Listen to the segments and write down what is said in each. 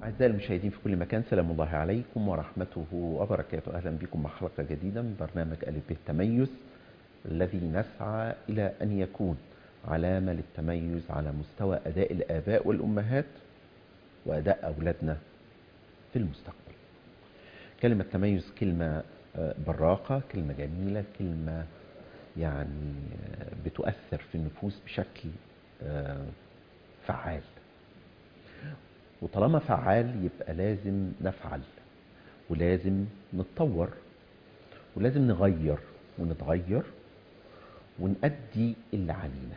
أعزائي المشاهدين في كل مكان سلام الله عليكم ورحمته وبركاته أهلا بكم مع حلقة جديدة من برنامج ألف به التميز الذي نسعى إلى أن يكون علامة للتميز على مستوى أداء الآباء والأمهات وأداء أولادنا في المستقبل كلمة تميز كلمة آه، براقة كلمة جميلة كلمة يعني آه، بتؤثر في النفوس بشكل آه، فعال وطالما فعال يبقى لازم نفعل ولازم نتطور ولازم نغير ونتغير ونأدي اللي علينا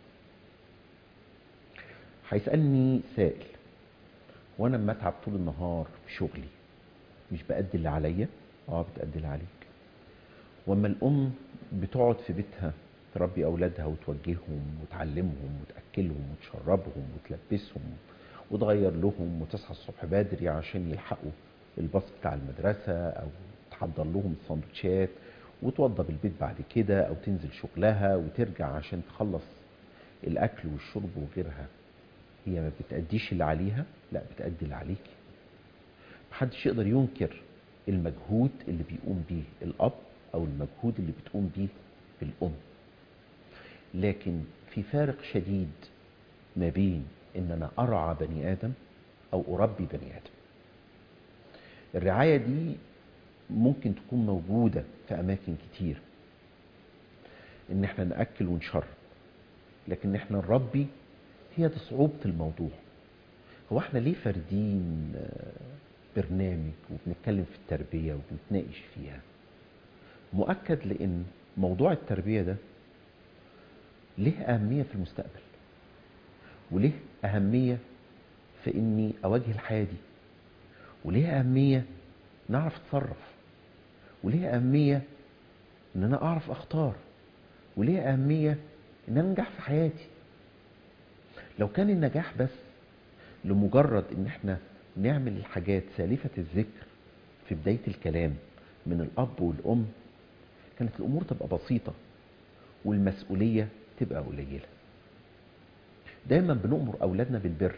هيسألني سائل وانا لما اتعب طول النهار في شغلي مش بأدي اللي عليا اه بتأدي اللي عليك واما الام بتقعد في بيتها تربي اولادها وتوجههم وتعلمهم وتاكلهم وتشربهم وتلبسهم وتغير لهم وتصحى الصبح بدري عشان يلحقوا الباص بتاع المدرسه او تحضر لهم السندوتشات وتوضب البيت بعد كده او تنزل شغلها وترجع عشان تخلص الاكل والشرب وغيرها هي ما بتأديش اللي عليها لا بتأدي اللي عليكي محدش يقدر ينكر المجهود اللي بيقوم بيه الاب او المجهود اللي بتقوم بيه الام لكن في فارق شديد ما بين ان انا ارعى بني ادم او اربي بني ادم الرعايه دي ممكن تكون موجوده في اماكن كتير ان احنا ناكل ونشرب لكن احنا نربي هي دي صعوبه الموضوع هو احنا ليه فاردين آه، برنامج وبنتكلم في التربيه وبنتناقش فيها مؤكد لان موضوع التربيه ده ليه اهميه في المستقبل وليه اهميه في اني اواجه الحياه دي وليه اهميه نعرف اتصرف وليه اهميه ان انا اعرف اختار وليه اهميه ان انا انجح في حياتي لو كان النجاح بس لمجرد ان احنا نعمل الحاجات سالفه الذكر في بدايه الكلام من الاب والام كانت الامور تبقى بسيطه والمسؤوليه تبقى قليله دايما بنؤمر اولادنا بالبر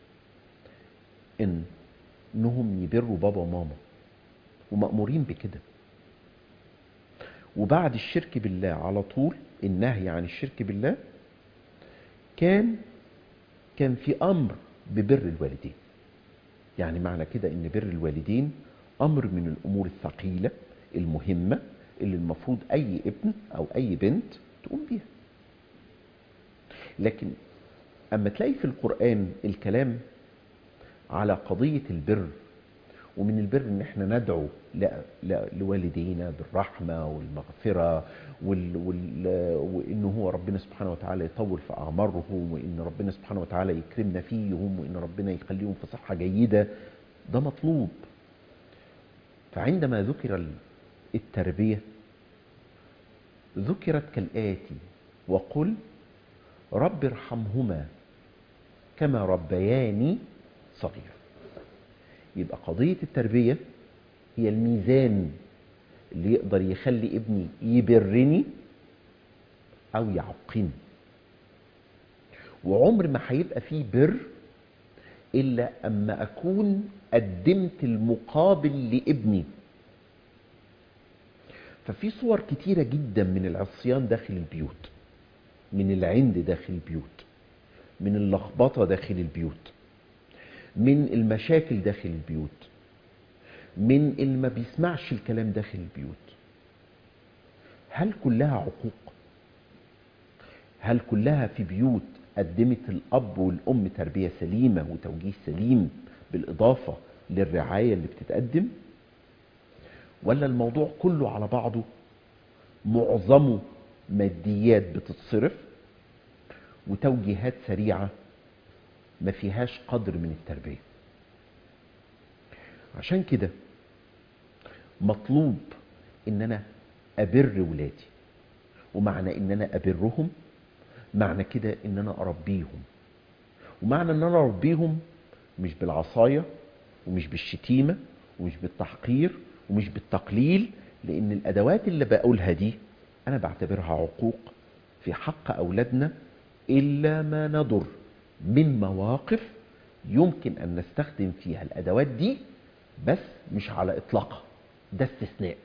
ان انهم يبروا بابا وماما ومأمورين بكده وبعد الشرك بالله على طول النهي عن الشرك بالله كان كان في امر ببر الوالدين يعني معنى كده ان بر الوالدين امر من الامور الثقيله المهمه اللي المفروض اي ابن او اي بنت تقوم بيها لكن اما تلاقي في القران الكلام على قضيه البر ومن البر ان احنا ندعو ل- ل- لوالدينا بالرحمه والمغفره وال... وال... وان هو ربنا سبحانه وتعالى يطول في اعمارهم وان ربنا سبحانه وتعالى يكرمنا فيهم وان ربنا يخليهم في صحه جيده ده مطلوب فعندما ذكر ال- التربيه ذكرت كالاتي وقل رب ارحمهما كما ربياني صغيرا يبقى قضية التربية هي الميزان اللي يقدر يخلي ابني يبرني أو يعقني وعمر ما هيبقى فيه بر إلا أما أكون قدمت المقابل لابني ففي صور كتيرة جدا من العصيان داخل البيوت من العند داخل البيوت من اللخبطة داخل البيوت من المشاكل داخل البيوت من اللي ما بيسمعش الكلام داخل البيوت هل كلها عقوق هل كلها في بيوت قدمت الاب والام تربيه سليمه وتوجيه سليم بالاضافه للرعايه اللي بتتقدم ولا الموضوع كله على بعضه معظمه ماديات بتتصرف وتوجيهات سريعه ما فيهاش قدر من التربيه عشان كده مطلوب ان انا ابر ولادي ومعنى ان انا ابرهم معنى كده ان انا اربيهم ومعنى ان انا اربيهم مش بالعصايه ومش بالشتيمه ومش بالتحقير ومش بالتقليل لان الادوات اللي بقولها دي انا بعتبرها عقوق في حق اولادنا الا ما نضر من مواقف يمكن ان نستخدم فيها الادوات دي بس مش على اطلاقها ده استثناء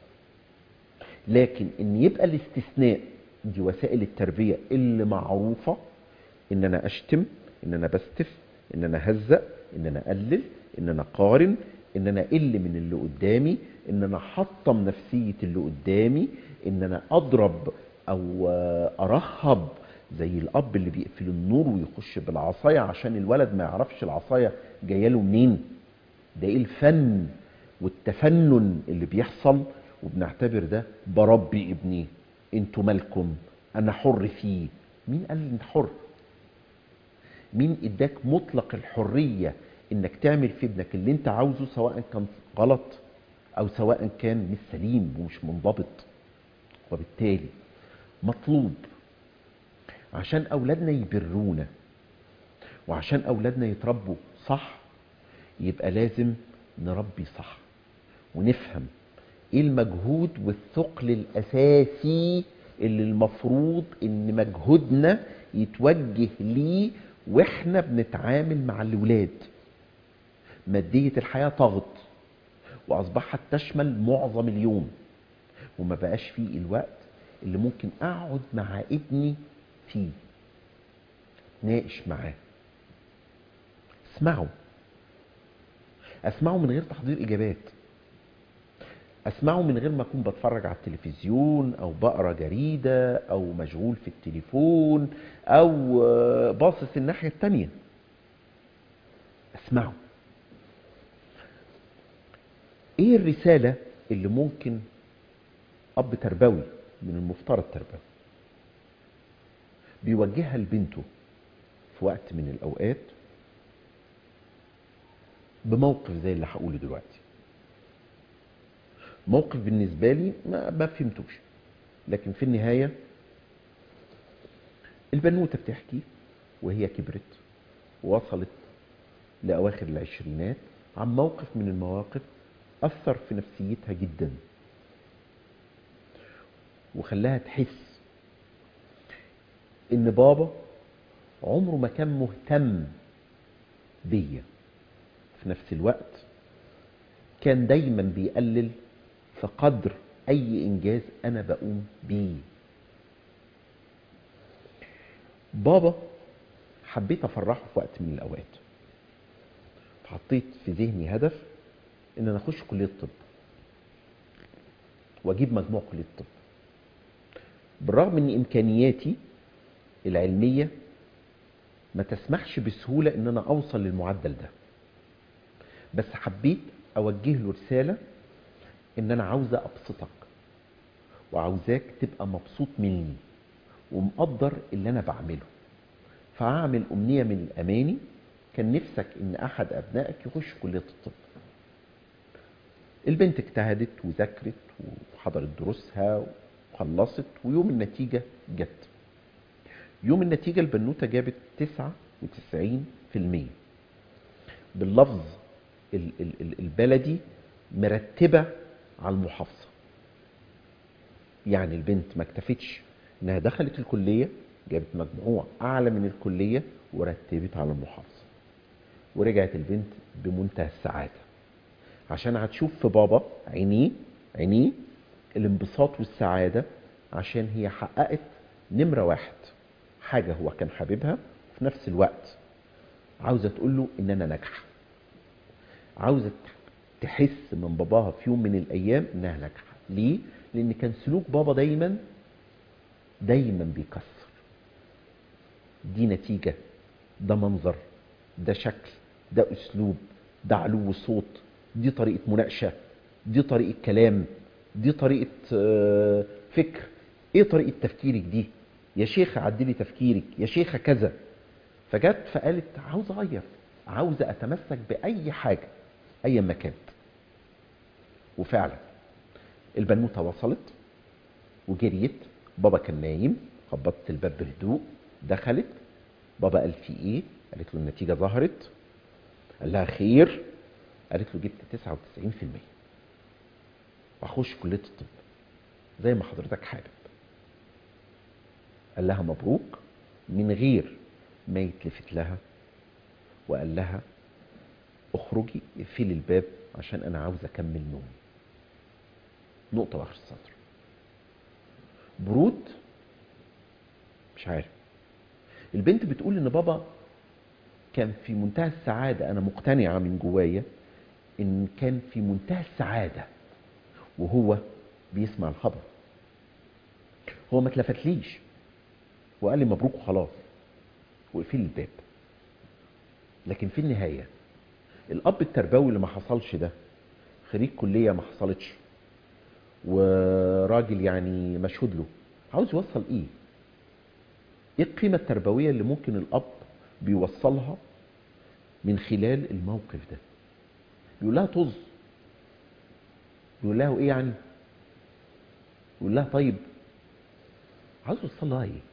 لكن ان يبقى الاستثناء دي وسائل التربيه اللي معروفه ان انا اشتم ان انا بستف ان انا هزق ان انا اقلل ان انا اقارن ان انا اقل من اللي قدامي ان انا احطم نفسيه اللي قدامي ان انا اضرب او ارهب زي الاب اللي بيقفل النور ويخش بالعصايه عشان الولد ما يعرفش العصايه جايه له منين ده ايه الفن والتفنن اللي بيحصل وبنعتبر ده بربي ابني انتوا مالكم انا حر فيه مين قال لي انت حر مين اداك مطلق الحريه انك تعمل في ابنك اللي انت عاوزه سواء كان غلط او سواء كان مش سليم ومش منضبط وبالتالي مطلوب عشان اولادنا يبرونا وعشان اولادنا يتربوا صح يبقى لازم نربي صح ونفهم ايه المجهود والثقل الاساسي اللي المفروض ان مجهودنا يتوجه ليه واحنا بنتعامل مع الاولاد ماديه الحياه طغت واصبحت تشمل معظم اليوم وما بقاش فيه الوقت اللي ممكن اقعد مع ابني فيه ناقش معاه اسمعه اسمعه من غير تحضير اجابات اسمعه من غير ما اكون بتفرج على التلفزيون او بقرا جريده او مشغول في التليفون او باصص الناحيه التانيه اسمعه ايه الرساله اللي ممكن اب تربوي من المفترض تربوي بيوجهها لبنته في وقت من الاوقات بموقف زي اللي هقوله دلوقتي موقف بالنسبه لي ما, ما فهمتوش لكن في النهايه البنوته بتحكي وهي كبرت ووصلت لاواخر العشرينات عن موقف من المواقف اثر في نفسيتها جدا وخلاها تحس ان بابا عمره ما كان مهتم بيا في نفس الوقت كان دايما بيقلل في قدر اي انجاز انا بقوم بيه بابا حبيت افرحه في وقت من الاوقات فحطيت في ذهني هدف ان انا اخش كليه الطب واجيب مجموع كليه الطب بالرغم ان امكانياتي العلميه ما تسمحش بسهوله ان انا اوصل للمعدل ده بس حبيت اوجه له رساله ان انا عاوزه ابسطك وعاوزاك تبقى مبسوط مني ومقدر اللي انا بعمله فاعمل امنيه من الاماني كان نفسك ان احد ابنائك يخش كليه الطب البنت اجتهدت وذاكرت وحضرت دروسها وخلصت ويوم النتيجه جت يوم النتيجه البنوته جابت 99% باللفظ البلدي مرتبه على المحافظه يعني البنت ما اكتفتش انها دخلت الكليه جابت مجموع اعلى من الكليه ورتبت على المحافظه ورجعت البنت بمنتهى السعاده عشان هتشوف في بابا عينيه عينيه الانبساط والسعاده عشان هي حققت نمره واحد حاجه هو كان حاببها وفي نفس الوقت عاوزه تقول له ان انا ناجحه عاوزه تحس من باباها في يوم من الايام انها ناجحه ليه لان كان سلوك بابا دايما دايما بيكسر دي نتيجه ده منظر ده شكل ده اسلوب ده علو صوت دي طريقه مناقشه دي طريقه كلام دي طريقه فكر ايه طريقه تفكيرك دي يا شيخه عدلي تفكيرك يا شيخه كذا فجت فقالت عاوز اغير عاوزه اتمسك باي حاجه ايا ما كانت وفعلا البنوته وصلت وجريت بابا كان نايم خبطت الباب بهدوء دخلت بابا قال في ايه قالت له النتيجه ظهرت قال لها خير قالت له جبت 99% واخش كليه الطب زي ما حضرتك حابب قال لها مبروك من غير ما يتلفت لها وقال لها اخرجي اقفلي الباب عشان انا عاوز اكمل نوم نقطة واخر السطر برود مش عارف البنت بتقول ان بابا كان في منتهى السعادة انا مقتنعة من جوايا ان كان في منتهى السعادة وهو بيسمع الخبر هو ما اتلفتليش وقال لي مبروك وخلاص وقفل الباب لكن في النهاية الأب التربوي اللي ما حصلش ده خريج كلية ما حصلتش وراجل يعني مشهود له عاوز يوصل ايه ايه القيمة التربوية اللي ممكن الأب بيوصلها من خلال الموقف ده يقول لها طز يقول لها ايه يعني يقول لها طيب عاوز يوصل لها ايه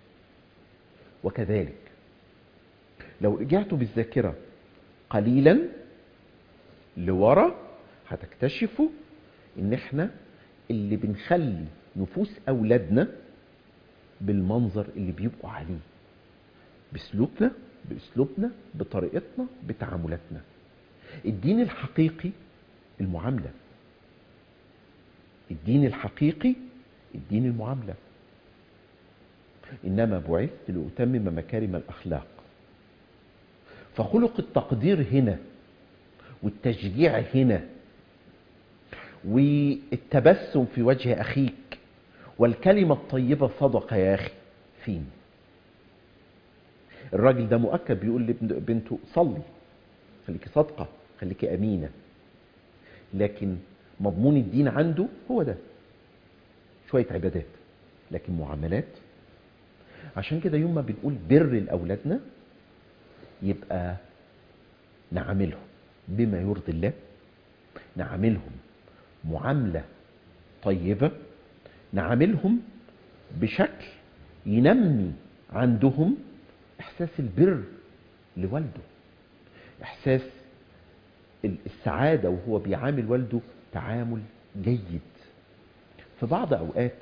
وكذلك لو رجعتوا بالذاكرة قليلا لورا هتكتشفوا ان احنا اللي بنخلي نفوس اولادنا بالمنظر اللي بيبقوا عليه بسلوكنا باسلوبنا بطريقتنا بتعاملاتنا الدين الحقيقي المعامله الدين الحقيقي الدين المعامله انما بعثت لاتمم مكارم الاخلاق فخلق التقدير هنا والتشجيع هنا والتبسم في وجه اخيك والكلمه الطيبه صدقه يا اخي فين الراجل ده مؤكد بيقول لبنته صلي خليكي صادقه خليكي امينه لكن مضمون الدين عنده هو ده شويه عبادات لكن معاملات عشان كده يوم ما بنقول بر لاولادنا يبقى نعاملهم بما يرضي الله نعاملهم معامله طيبه نعاملهم بشكل ينمي عندهم احساس البر لوالده احساس السعاده وهو بيعامل والده تعامل جيد في بعض اوقات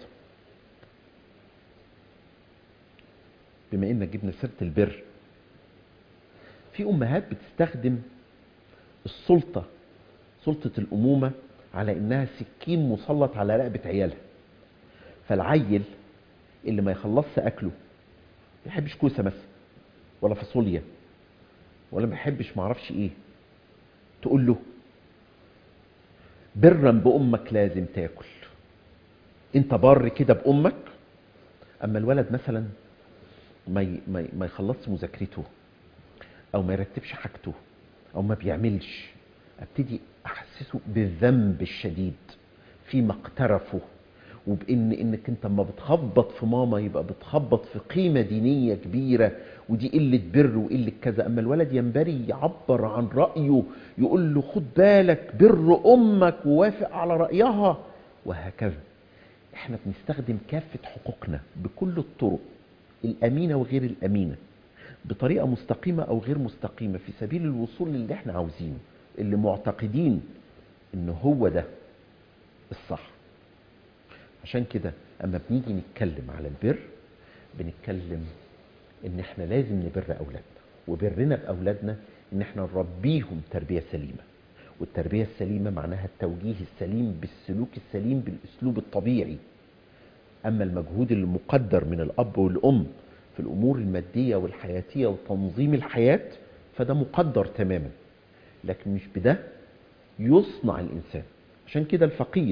بما ان جبنا سيره البر في امهات بتستخدم السلطه سلطه الامومه على انها سكين مسلط على رقبه عيالها فالعيل اللي ما يخلصش اكله ما يحبش كوسه مثلا ولا فاصوليا ولا ما يحبش معرفش ايه تقول له برا بامك لازم تاكل انت بر كده بامك اما الولد مثلا ما ي... ما, ي... ما يخلصش مذاكرته او ما يرتبش حاجته او ما بيعملش ابتدي احسسه بالذنب الشديد فيما اقترفه وبان انك انت لما بتخبط في ماما يبقى بتخبط في قيمه دينيه كبيره ودي قله بر وقله كذا اما الولد ينبغي يعبر عن رايه يقول له خد بالك بر امك ووافق على رايها وهكذا احنا بنستخدم كافه حقوقنا بكل الطرق الامينه وغير الامينه بطريقه مستقيمه او غير مستقيمه في سبيل الوصول للي احنا عاوزينه اللي معتقدين ان هو ده الصح عشان كده اما بنيجي نتكلم على البر بنتكلم ان احنا لازم نبر اولادنا وبرنا باولادنا ان احنا نربيهم تربيه سليمه والتربيه السليمه معناها التوجيه السليم بالسلوك السليم بالاسلوب الطبيعي اما المجهود المقدر من الاب والام في الامور الماديه والحياتيه وتنظيم الحياه فده مقدر تماما لكن مش بده يصنع الانسان عشان كده الفقير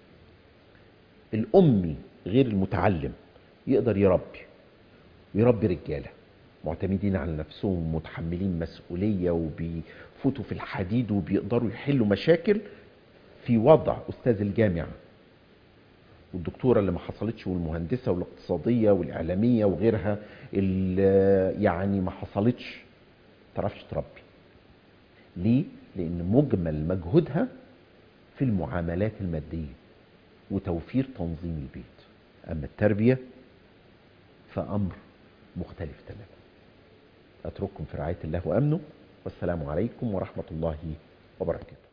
الامي غير المتعلم يقدر يربي ويربي رجاله معتمدين على نفسهم متحملين مسؤوليه وبيفوتوا في الحديد وبيقدروا يحلوا مشاكل في وضع استاذ الجامعه والدكتوره اللي ما حصلتش والمهندسه والاقتصاديه والاعلاميه وغيرها اللي يعني ما حصلتش تعرفش تربي ليه لان مجمل مجهودها في المعاملات الماديه وتوفير تنظيم البيت اما التربيه فامر مختلف تماما اترككم في رعايه الله وامنه والسلام عليكم ورحمه الله وبركاته